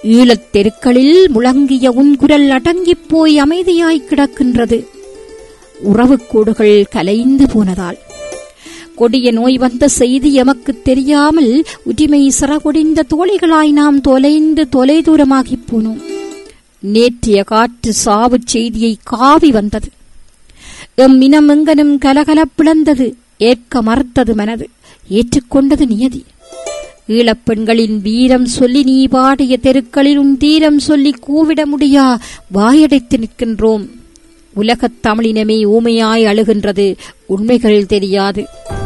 ஈழத் தெருக்களில் முழங்கிய உன் குரல் அடங்கிப் போய் அமைதியாய் கிடக்கின்றது உறவுக்கூடுகள் கலைந்து போனதால் கொடிய நோய் வந்த செய்தி எமக்கு தெரியாமல் உரிமை சிறகுடிந்த தோழிகளாய் நாம் தொலைந்து தொலைதூரமாகிப் போனோம் நேற்றைய காற்று சாவுச் செய்தியை காவி வந்தது எம் இனம் எங்கனும் கலகலப்பிழந்தது ஏற்க மறுத்தது மனது ஏற்றுக்கொண்டது நியதி ஈழப் பெண்களின் வீரம் சொல்லி நீ பாடிய தெருக்களில் உன் தீரம் சொல்லி கூவிட முடியா வாயடைத்து நிற்கின்றோம் உலகத் தமிழினமே ஊமையாய் அழுகின்றது உண்மைகள் தெரியாது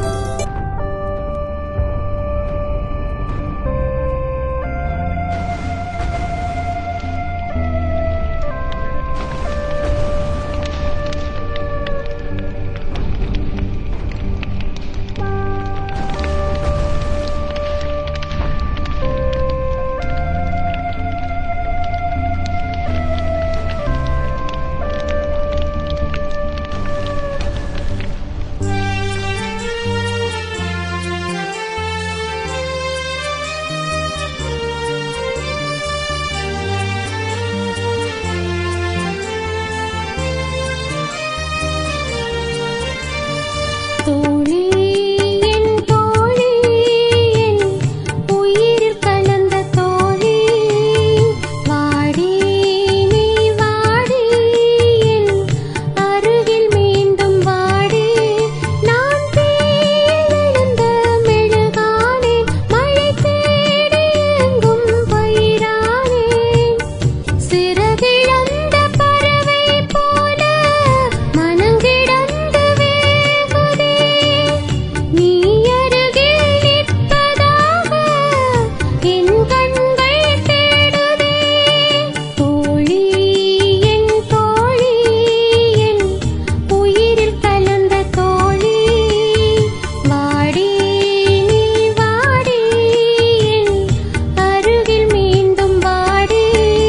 தோழி என் தோழி என் உயிரில் கலந்த தோழி வாடி நீ வாடி என் அருகில் மீண்டும் வாடி நான் தேர்ந்த மெழுகானேன் மழை தேடி எங்கும் பயிரானேன் சிறகிழந்த பறவை போல மனங்கிடந்து வேகுதே நீ அருகில் நிற்பதாக என் கண்கள் தேடுதே தோழி என் தோழி என் உயிரில் கலந்த தோழி வாடி நீ வாடி என் அருகில் மீண்டும் வாடி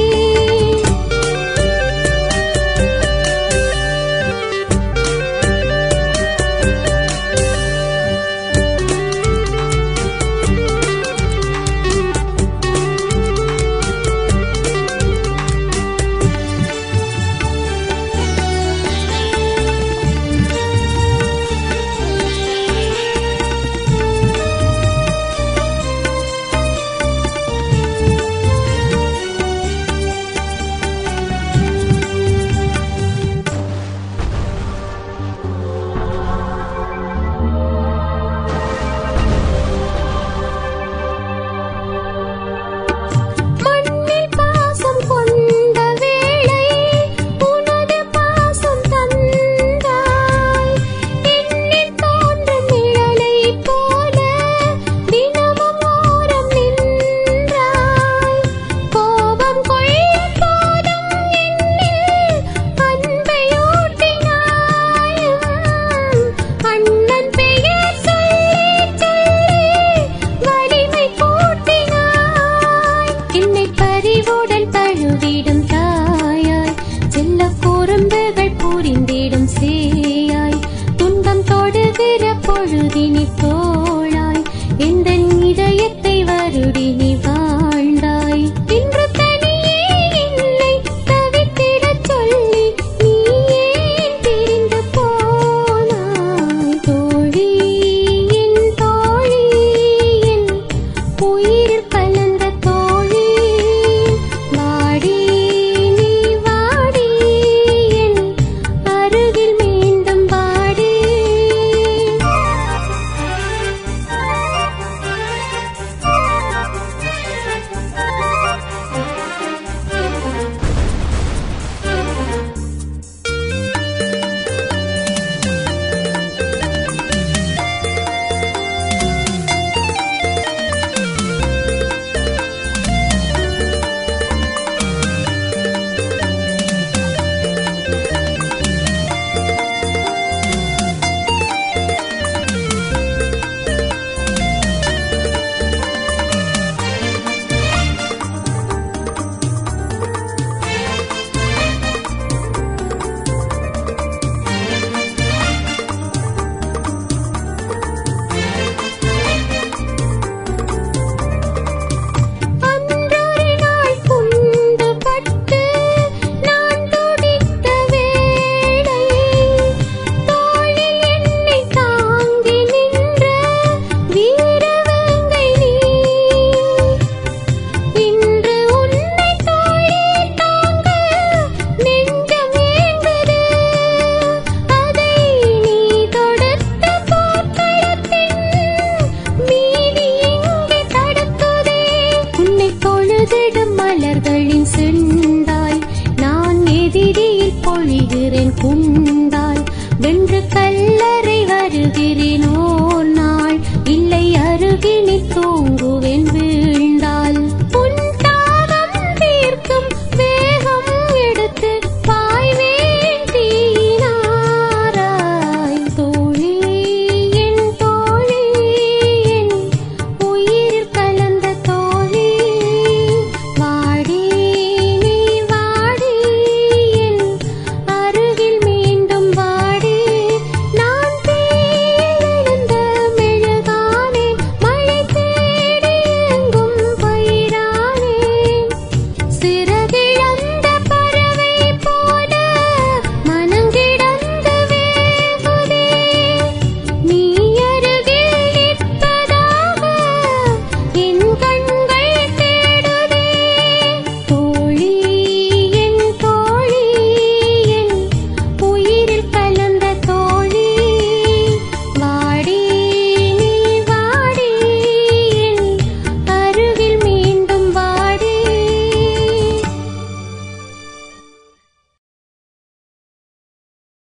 மண்ணில் பாசம் கொண்ட வேளை உனது பாசம் தந்தாய் என்னில் தோன்றும் நிழலை போல தினமும் ஓரம் நின்றாய் கோபம் கொள்ளும் போதும் என்னில் அன்பை ஊட்டினாய் அண்ணன் பெயர் சொல்லி சொல்லி வலிமை கூட்டினாய் என்னை பறிவுடன் தழுவிடும் தாயாய் செல்ல குறும்புகள் புரிந்திடும் சேயாய் துன்பம் தொடுகிற பொழுதினில்